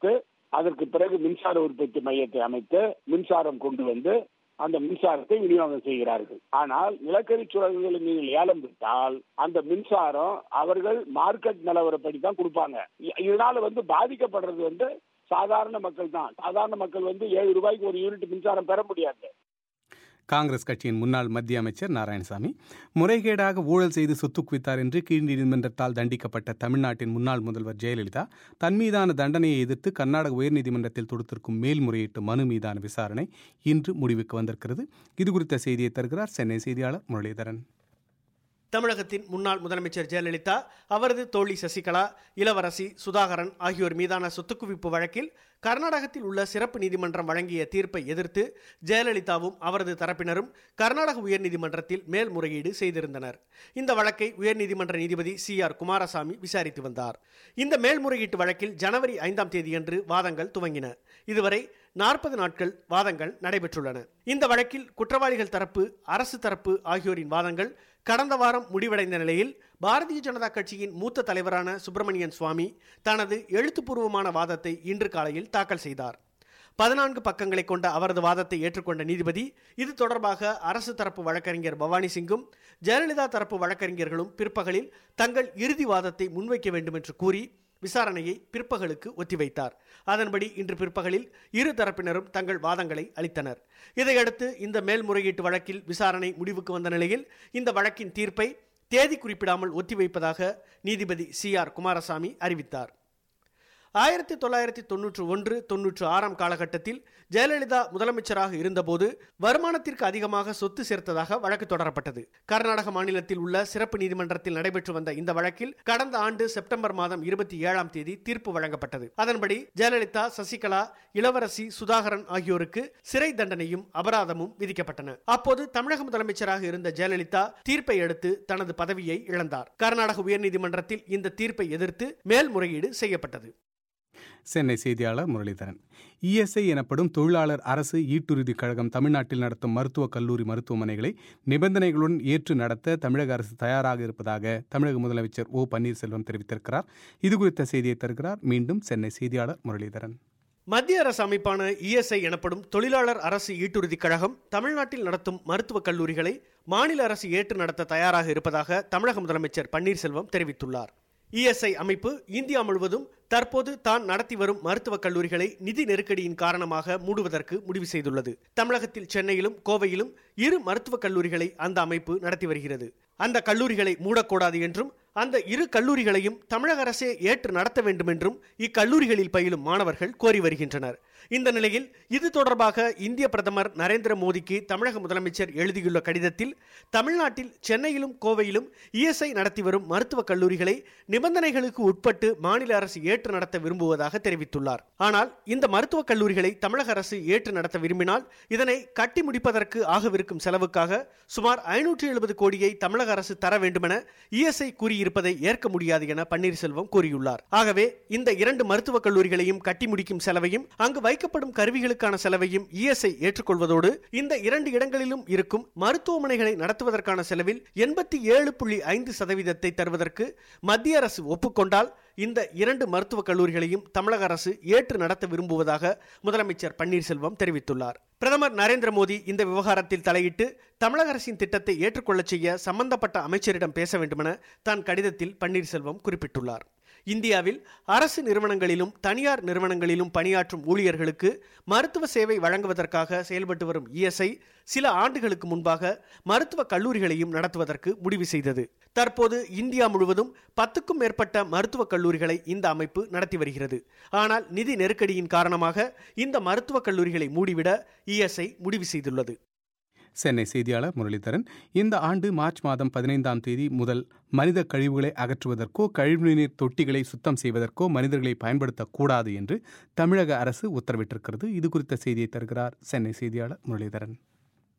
அதற்கு பிறகு மின்சார உற்பத்தி மையத்தை அமைத்து மின்சாரம் கொண்டு வந்து அந்த மின்சாரத்தை விநியோகம் செய்கிறார்கள் ஆனால் நிலக்கரி சுரங்கங்களை நீங்கள் ஏலம் விட்டால் அந்த மின்சாரம் அவர்கள் மார்க்கெட் நிலவரப்படி தான் கொடுப்பாங்க இ- இதனால வந்து பாதிக்கப்படுறது வந்து சாதாரண மக்கள் தான் சாதாரண மக்கள் வந்து ஏழு ரூபாய்க்கு ஒரு யூனிட் மின்சாரம் பெற முடியாது காங்கிரஸ் கட்சியின் முன்னாள் மத்திய அமைச்சர் நாராயணசாமி முறைகேடாக ஊழல் செய்து சொத்து குவித்தார் என்று கீழ் நீதிமன்றத்தால் தண்டிக்கப்பட்ட தமிழ்நாட்டின் முன்னாள் முதல்வர் ஜெயலலிதா தன் மீதான தண்டனையை எதிர்த்து கர்நாடக உயர்நீதிமன்றத்தில் தொடுத்திருக்கும் மேல்முறையீட்டு மனு மீதான விசாரணை இன்று முடிவுக்கு வந்திருக்கிறது இது குறித்த செய்தியை தருகிறார் சென்னை செய்தியாளர் முரளிதரன் தமிழகத்தின் முன்னாள் முதலமைச்சர் ஜெயலலிதா அவரது தோழி சசிகலா இளவரசி சுதாகரன் ஆகியோர் மீதான சொத்துக்குவிப்பு வழக்கில் கர்நாடகத்தில் உள்ள சிறப்பு நீதிமன்றம் வழங்கிய தீர்ப்பை எதிர்த்து ஜெயலலிதாவும் அவரது தரப்பினரும் கர்நாடக உயர்நீதிமன்றத்தில் மேல்முறையீடு செய்திருந்தனர் இந்த வழக்கை உயர்நீதிமன்ற நீதிபதி சி ஆர் குமாரசாமி விசாரித்து வந்தார் இந்த மேல்முறையீட்டு வழக்கில் ஜனவரி ஐந்தாம் தேதியன்று வாதங்கள் துவங்கின இதுவரை நாற்பது நாட்கள் வாதங்கள் நடைபெற்றுள்ளன இந்த வழக்கில் குற்றவாளிகள் தரப்பு அரசு தரப்பு ஆகியோரின் வாதங்கள் கடந்த வாரம் முடிவடைந்த நிலையில் பாரதிய ஜனதா கட்சியின் மூத்த தலைவரான சுப்பிரமணியன் சுவாமி தனது எழுத்துப்பூர்வமான வாதத்தை இன்று காலையில் தாக்கல் செய்தார் பதினான்கு பக்கங்களை கொண்ட அவரது வாதத்தை ஏற்றுக்கொண்ட நீதிபதி இது தொடர்பாக அரசு தரப்பு வழக்கறிஞர் பவானி சிங்கும் ஜெயலலிதா தரப்பு வழக்கறிஞர்களும் பிற்பகலில் தங்கள் இறுதி வாதத்தை முன்வைக்க வேண்டும் என்று கூறி விசாரணையை பிற்பகலுக்கு ஒத்திவைத்தார் அதன்படி இன்று பிற்பகலில் இரு தரப்பினரும் தங்கள் வாதங்களை அளித்தனர் இதையடுத்து இந்த மேல்முறையீட்டு வழக்கில் விசாரணை முடிவுக்கு வந்த நிலையில் இந்த வழக்கின் தீர்ப்பை தேதி குறிப்பிடாமல் ஒத்திவைப்பதாக நீதிபதி சி ஆர் குமாரசாமி அறிவித்தார் ஆயிரத்தி தொள்ளாயிரத்தி தொன்னூற்று ஒன்று தொன்னூற்று ஆறாம் காலகட்டத்தில் ஜெயலலிதா முதலமைச்சராக இருந்தபோது வருமானத்திற்கு அதிகமாக சொத்து சேர்த்ததாக வழக்கு தொடரப்பட்டது கர்நாடக மாநிலத்தில் உள்ள சிறப்பு நீதிமன்றத்தில் நடைபெற்று வந்த இந்த வழக்கில் கடந்த ஆண்டு செப்டம்பர் மாதம் இருபத்தி ஏழாம் தேதி தீர்ப்பு வழங்கப்பட்டது அதன்படி ஜெயலலிதா சசிகலா இளவரசி சுதாகரன் ஆகியோருக்கு சிறை தண்டனையும் அபராதமும் விதிக்கப்பட்டன அப்போது தமிழக முதலமைச்சராக இருந்த ஜெயலலிதா தீர்ப்பை அடுத்து தனது பதவியை இழந்தார் கர்நாடக உயர்நீதிமன்றத்தில் இந்த தீர்ப்பை எதிர்த்து மேல்முறையீடு செய்யப்பட்டது சென்னை செய்தியாளர் முரளிதரன் இஎஸ்ஐ எனப்படும் தொழிலாளர் அரசு ஈட்டுறுதி கழகம் தமிழ்நாட்டில் நடத்தும் மருத்துவக் கல்லூரி மருத்துவமனைகளை நிபந்தனைகளுடன் ஏற்று நடத்த தமிழக அரசு தயாராக இருப்பதாக தமிழக முதலமைச்சர் ஓ பன்னீர்செல்வம் தெரிவித்திருக்கிறார் இது குறித்த செய்தியை தருகிறார் மீண்டும் சென்னை செய்தியாளர் முரளிதரன் மத்திய அரசு அமைப்பான இஎஸ்ஐ எனப்படும் தொழிலாளர் அரசு ஈட்டுறுதி கழகம் தமிழ்நாட்டில் நடத்தும் மருத்துவக் கல்லூரிகளை மாநில அரசு ஏற்று நடத்த தயாராக இருப்பதாக தமிழக முதலமைச்சர் பன்னீர்செல்வம் தெரிவித்துள்ளார் இஎஸ்ஐ அமைப்பு இந்தியா முழுவதும் தற்போது தான் நடத்தி வரும் மருத்துவக் கல்லூரிகளை நிதி நெருக்கடியின் காரணமாக மூடுவதற்கு முடிவு செய்துள்ளது தமிழகத்தில் சென்னையிலும் கோவையிலும் இரு மருத்துவக் கல்லூரிகளை அந்த அமைப்பு நடத்தி வருகிறது அந்த கல்லூரிகளை மூடக்கூடாது என்றும் அந்த இரு கல்லூரிகளையும் தமிழக அரசே ஏற்று நடத்த வேண்டும் என்றும் இக்கல்லூரிகளில் பயிலும் மாணவர்கள் கோரி வருகின்றனர் இந்த நிலையில் இது தொடர்பாக இந்திய பிரதமர் நரேந்திர மோடிக்கு தமிழக முதலமைச்சர் எழுதியுள்ள கடிதத்தில் தமிழ்நாட்டில் சென்னையிலும் கோவையிலும் இஎஸ்ஐ நடத்தி வரும் மருத்துவக் கல்லூரிகளை நிபந்தனைகளுக்கு உட்பட்டு மாநில அரசு ஏற்று நடத்த விரும்புவதாக தெரிவித்துள்ளார் ஆனால் இந்த மருத்துவக் கல்லூரிகளை தமிழக அரசு ஏற்று நடத்த விரும்பினால் இதனை கட்டி முடிப்பதற்கு ஆகவிருக்கும் செலவுக்காக சுமார் ஐநூற்றி எழுபது கோடியை தமிழக அரசு தர வேண்டுமென இஎஸ்ஐ கூறியிருப்பதை ஏற்க முடியாது என பன்னீர்செல்வம் கூறியுள்ளார் ஆகவே இந்த இரண்டு மருத்துவக் கல்லூரிகளையும் கட்டி முடிக்கும் செலவையும் அங்கு வைக்கப்படும் கருவிகளுக்கான செலவையும் இஎஸ்ஐ ஏற்றுக்கொள்வதோடு இந்த இரண்டு இடங்களிலும் இருக்கும் மருத்துவமனைகளை நடத்துவதற்கான செலவில் எண்பத்தி ஏழு புள்ளி ஐந்து சதவீதத்தை தருவதற்கு மத்திய அரசு ஒப்புக்கொண்டால் இந்த இரண்டு மருத்துவக் கல்லூரிகளையும் தமிழக அரசு ஏற்று நடத்த விரும்புவதாக முதலமைச்சர் பன்னீர்செல்வம் தெரிவித்துள்ளார் பிரதமர் நரேந்திர மோடி இந்த விவகாரத்தில் தலையிட்டு தமிழக அரசின் திட்டத்தை ஏற்றுக்கொள்ளச் செய்ய சம்பந்தப்பட்ட அமைச்சரிடம் பேச வேண்டுமென தான் கடிதத்தில் பன்னீர்செல்வம் குறிப்பிட்டுள்ளார் இந்தியாவில் அரசு நிறுவனங்களிலும் தனியார் நிறுவனங்களிலும் பணியாற்றும் ஊழியர்களுக்கு மருத்துவ சேவை வழங்குவதற்காக செயல்பட்டு வரும் இஎஸ்ஐ சில ஆண்டுகளுக்கு முன்பாக மருத்துவ கல்லூரிகளையும் நடத்துவதற்கு முடிவு செய்தது தற்போது இந்தியா முழுவதும் பத்துக்கும் மேற்பட்ட மருத்துவக் கல்லூரிகளை இந்த அமைப்பு நடத்தி வருகிறது ஆனால் நிதி நெருக்கடியின் காரணமாக இந்த மருத்துவக் கல்லூரிகளை மூடிவிட இஎஸ்ஐ முடிவு செய்துள்ளது சென்னை செய்தியாளர் முரளிதரன் இந்த ஆண்டு மார்ச் மாதம் பதினைந்தாம் தேதி முதல் மனித கழிவுகளை அகற்றுவதற்கோ கழிவுநீர் தொட்டிகளை சுத்தம் செய்வதற்கோ மனிதர்களை பயன்படுத்தக்கூடாது என்று தமிழக அரசு உத்தரவிட்டிருக்கிறது இது குறித்த செய்தியை தருகிறார் சென்னை செய்தியாளர் முரளிதரன்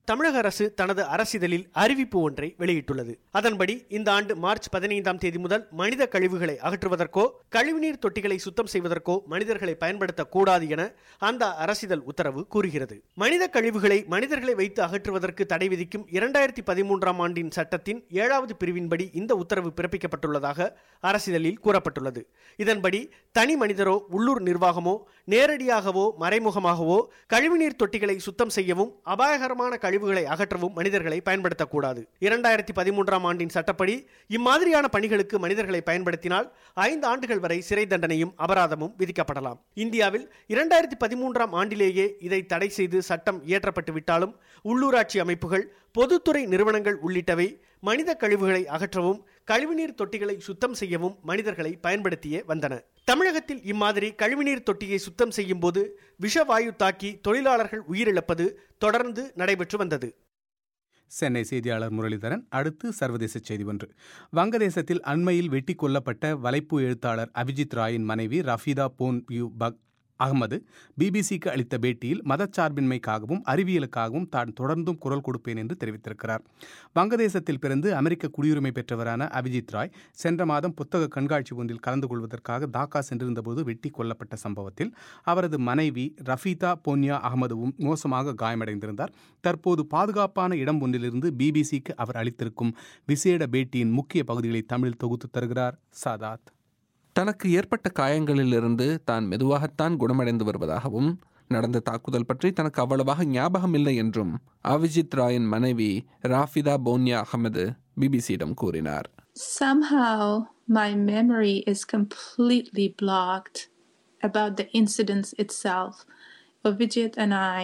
தமிழக அரசு தனது அரசிதழில் அறிவிப்பு ஒன்றை வெளியிட்டுள்ளது அதன்படி இந்த ஆண்டு மார்ச் பதினைந்தாம் தேதி முதல் மனித கழிவுகளை அகற்றுவதற்கோ கழிவுநீர் தொட்டிகளை சுத்தம் செய்வதற்கோ மனிதர்களை பயன்படுத்தக்கூடாது என அந்த அரசிதழ் உத்தரவு கூறுகிறது மனித கழிவுகளை மனிதர்களை வைத்து அகற்றுவதற்கு தடை விதிக்கும் இரண்டாயிரத்தி பதிமூன்றாம் ஆண்டின் சட்டத்தின் ஏழாவது பிரிவின்படி இந்த உத்தரவு பிறப்பிக்கப்பட்டுள்ளதாக அரசிதழில் கூறப்பட்டுள்ளது இதன்படி தனி மனிதரோ உள்ளூர் நிர்வாகமோ நேரடியாகவோ மறைமுகமாகவோ கழிவுநீர் தொட்டிகளை சுத்தம் செய்யவும் அபாயகரமான கழிவுகளை அகற்றவும் மனிதர்களை பயன்படுத்தக்கூடாது இரண்டாயிரத்தி பதிமூன்றாம் ஆண்டின் சட்டப்படி இம்மாதிரியான பணிகளுக்கு மனிதர்களை பயன்படுத்தினால் ஐந்து ஆண்டுகள் வரை சிறை தண்டனையும் அபராதமும் விதிக்கப்படலாம் இந்தியாவில் இரண்டாயிரத்தி பதிமூன்றாம் ஆண்டிலேயே இதை தடை செய்து சட்டம் இயற்றப்பட்டு விட்டாலும் உள்ளூராட்சி அமைப்புகள் பொதுத்துறை நிறுவனங்கள் உள்ளிட்டவை மனித கழிவுகளை அகற்றவும் கழிவுநீர் தொட்டிகளை சுத்தம் செய்யவும் மனிதர்களை பயன்படுத்தியே வந்தன தமிழகத்தில் இம்மாதிரி கழிவுநீர் தொட்டியை சுத்தம் செய்யும் போது விஷவாயு தாக்கி தொழிலாளர்கள் உயிரிழப்பது தொடர்ந்து நடைபெற்று வந்தது சென்னை செய்தியாளர் முரளிதரன் அடுத்து சர்வதேச செய்தி ஒன்று வங்கதேசத்தில் அண்மையில் வெட்டி கொல்லப்பட்ட வலைப்பு எழுத்தாளர் அபிஜித் ராயின் மனைவி ரஃபீதா போன் யூ பக் அகமது பிபிசிக்கு அளித்த பேட்டியில் மதச்சார்பின்மைக்காகவும் அறிவியலுக்காகவும் தான் தொடர்ந்தும் குரல் கொடுப்பேன் என்று தெரிவித்திருக்கிறார் வங்கதேசத்தில் பிறந்து அமெரிக்க குடியுரிமை பெற்றவரான அபிஜித் ராய் சென்ற மாதம் புத்தக கண்காட்சி ஒன்றில் கலந்து கொள்வதற்காக தாக்கா சென்றிருந்தபோது வெட்டி கொல்லப்பட்ட சம்பவத்தில் அவரது மனைவி ரஃபீதா போன்யா அகமதுவும் மோசமாக காயமடைந்திருந்தார் தற்போது பாதுகாப்பான இடம் ஒன்றிலிருந்து பிபிசிக்கு அவர் அளித்திருக்கும் விசேட பேட்டியின் முக்கிய பகுதிகளை தமிழில் தொகுத்து தருகிறார் சாதாத் தனக்கு ஏற்பட்ட காயங்களிலிருந்து தான் மெதுவாகத்தான் குணமடைந்து வருவதாகவும் நடந்த தாக்குதல் பற்றி தனக்கு அவ்வளவாக ஞாபகம் இல்லை என்றும் அவிஜித் ராயின் மனைவி ராஃபிதா போன்யா அகமது பிபிசியிடம் கூறினார் Somehow, my memory is completely blocked about the incidents itself. Avijit and I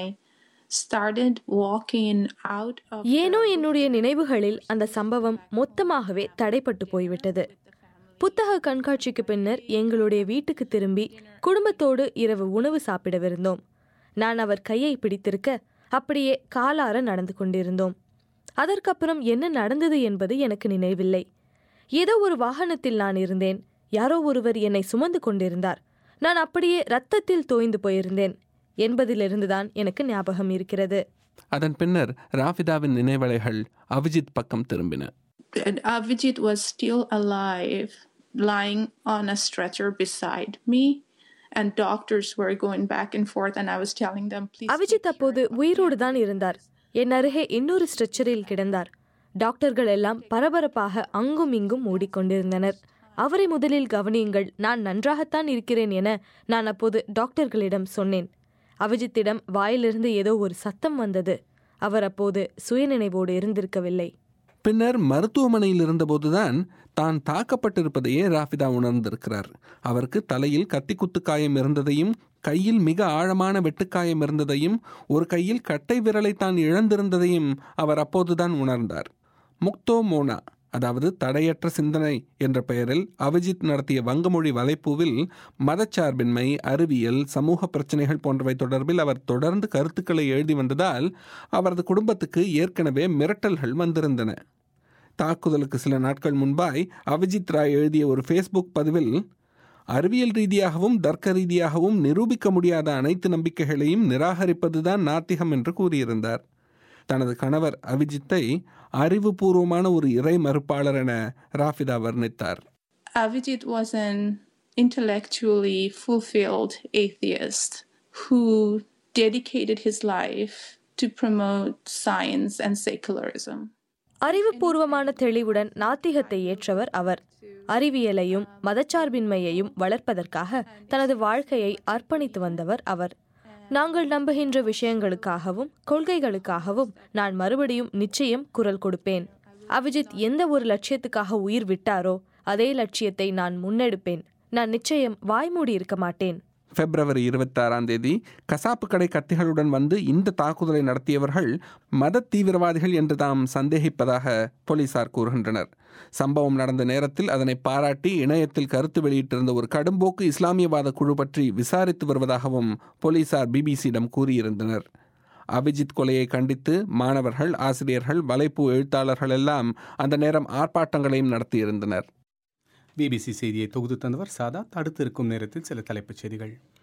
started walking out of. ஏனோ என்னுடைய நினைவுகளில் அந்த சம்பவம் மொத்தமாகவே தடைப்பட்டு போய்விட்டது புத்தக கண்காட்சிக்கு பின்னர் எங்களுடைய வீட்டுக்கு திரும்பி குடும்பத்தோடு இரவு உணவு சாப்பிடவிருந்தோம் நான் அவர் கையை பிடித்திருக்க அப்படியே காலார நடந்து கொண்டிருந்தோம் அதற்கப்புறம் என்ன நடந்தது என்பது எனக்கு நினைவில்லை ஏதோ ஒரு வாகனத்தில் நான் இருந்தேன் யாரோ ஒருவர் என்னை சுமந்து கொண்டிருந்தார் நான் அப்படியே ரத்தத்தில் தோய்ந்து போயிருந்தேன் என்பதிலிருந்துதான் எனக்கு ஞாபகம் இருக்கிறது அதன் பின்னர் ராஃபிதாவின் நினைவலைகள் அவிஜித் பக்கம் திரும்பின And Avijit was still alive, lying on a stretcher beside me. And doctors were going back and forth, and I was telling them, please. அவிஜித் அப்போது உயிரோடு தான் இருந்தார் என் அருகே இன்னொரு ஸ்ட்ரெச்சரில் கிடந்தார் டாக்டர்கள் எல்லாம் பரபரப்பாக அங்கும் இங்கும் ஓடிக்கொண்டிருந்தனர் அவரை முதலில் கவனியுங்கள் நான் நன்றாகத்தான் இருக்கிறேன் என நான் அப்போது டாக்டர்களிடம் சொன்னேன் அவிஜித்திடம் வாயிலிருந்து ஏதோ ஒரு சத்தம் வந்தது அவர் அப்போது சுயநினைவோடு இருந்திருக்கவில்லை பின்னர் மருத்துவமனையில் இருந்தபோதுதான் தான் தாக்கப்பட்டிருப்பதையே ராஃபிதா உணர்ந்திருக்கிறார் அவருக்கு தலையில் கத்திக்குத்து காயம் இருந்ததையும் கையில் மிக ஆழமான வெட்டுக்காயம் இருந்ததையும் ஒரு கையில் கட்டை விரலை தான் இழந்திருந்ததையும் அவர் அப்போதுதான் உணர்ந்தார் முக்தோ மோனா அதாவது தடையற்ற சிந்தனை என்ற பெயரில் அவிஜித் நடத்திய வங்கமொழி வலைப்பூவில் மதச்சார்பின்மை அறிவியல் சமூக பிரச்சனைகள் போன்றவை தொடர்பில் அவர் தொடர்ந்து கருத்துக்களை எழுதி வந்ததால் அவரது குடும்பத்துக்கு ஏற்கனவே மிரட்டல்கள் வந்திருந்தன தாக்குதலுக்கு சில நாட்கள் முன்பாய் அவிஜித் ராய் எழுதிய ஒரு ஃபேஸ்புக் பதிவில் அறிவியல் ரீதியாகவும் தர்க்க ரீதியாகவும் நிரூபிக்க முடியாத அனைத்து நம்பிக்கைகளையும் நிராகரிப்பதுதான் நாத்திகம் என்று கூறியிருந்தார் தனது கணவர் அவிஜித்தை அறிவுபூர்வமான ஒரு இறை மறுப்பாளர் என ராஃபிதா வர்ணித்தார் Avijit was an intellectually fulfilled atheist who dedicated his life to promote science and secularism. அறிவுபூர்வமான தெளிவுடன் நாத்திகத்தை ஏற்றவர் அவர் அறிவியலையும் மதச்சார்பின்மையையும் வளர்ப்பதற்காக தனது வாழ்க்கையை அர்ப்பணித்து வந்தவர் அவர் நாங்கள் நம்புகின்ற விஷயங்களுக்காகவும் கொள்கைகளுக்காகவும் நான் மறுபடியும் நிச்சயம் குரல் கொடுப்பேன் அவிஜித் எந்த ஒரு லட்சியத்துக்காக உயிர் விட்டாரோ அதே லட்சியத்தை நான் முன்னெடுப்பேன் நான் நிச்சயம் வாய்மூடி இருக்க மாட்டேன் பிப்ரவரி இருபத்தாறாம் தேதி கசாப்பு கடை கத்திகளுடன் வந்து இந்த தாக்குதலை நடத்தியவர்கள் மத தீவிரவாதிகள் என்று தாம் சந்தேகிப்பதாக போலீசார் கூறுகின்றனர் சம்பவம் நடந்த நேரத்தில் அதனை பாராட்டி இணையத்தில் கருத்து வெளியிட்டிருந்த ஒரு கடும்போக்கு இஸ்லாமியவாத குழு பற்றி விசாரித்து வருவதாகவும் போலீசார் பிபிசியிடம் கூறியிருந்தனர் அபிஜித் கொலையை கண்டித்து மாணவர்கள் ஆசிரியர்கள் வலைப்பு எழுத்தாளர்கள் எல்லாம் அந்த நேரம் ஆர்ப்பாட்டங்களையும் நடத்தியிருந்தனர் பிபிசி செய்தியை தொகுத்து தந்தவர் சாதா அடுத்து இருக்கும் நேரத்தில் சில தலைப்புச் செய்திகள்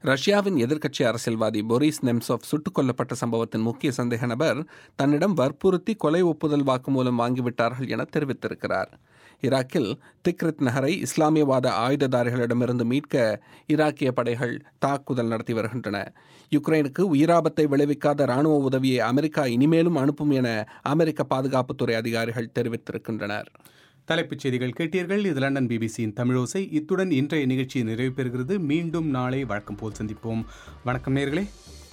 ரஷ்யாவின் எதிர்க்கட்சி அரசியல்வாதி பொரிஸ் நெம்சோவ் சுட்டுக் கொல்லப்பட்ட சம்பவத்தின் முக்கிய சந்தேக நபர் தன்னிடம் வற்புறுத்தி கொலை ஒப்புதல் வாக்குமூலம் வாங்கிவிட்டார்கள் என தெரிவித்திருக்கிறார் ஈராக்கில் திக்ரித் நகரை இஸ்லாமியவாத ஆயுததாரிகளிடமிருந்து மீட்க ஈராக்கிய படைகள் தாக்குதல் நடத்தி வருகின்றன யுக்ரைனுக்கு உயிராபத்தை விளைவிக்காத ராணுவ உதவியை அமெரிக்கா இனிமேலும் அனுப்பும் என அமெரிக்க பாதுகாப்புத்துறை அதிகாரிகள் தெரிவித்திருக்கின்றனர் தலைப்புச் செய்திகள் கேட்டீர்கள் இது லண்டன் பிபிசியின் தமிழோசை இத்துடன் இன்றைய நிகழ்ச்சி நிறைவு பெறுகிறது மீண்டும் நாளை வழக்கம் போல் சந்திப்போம் வணக்கம் நேர்களே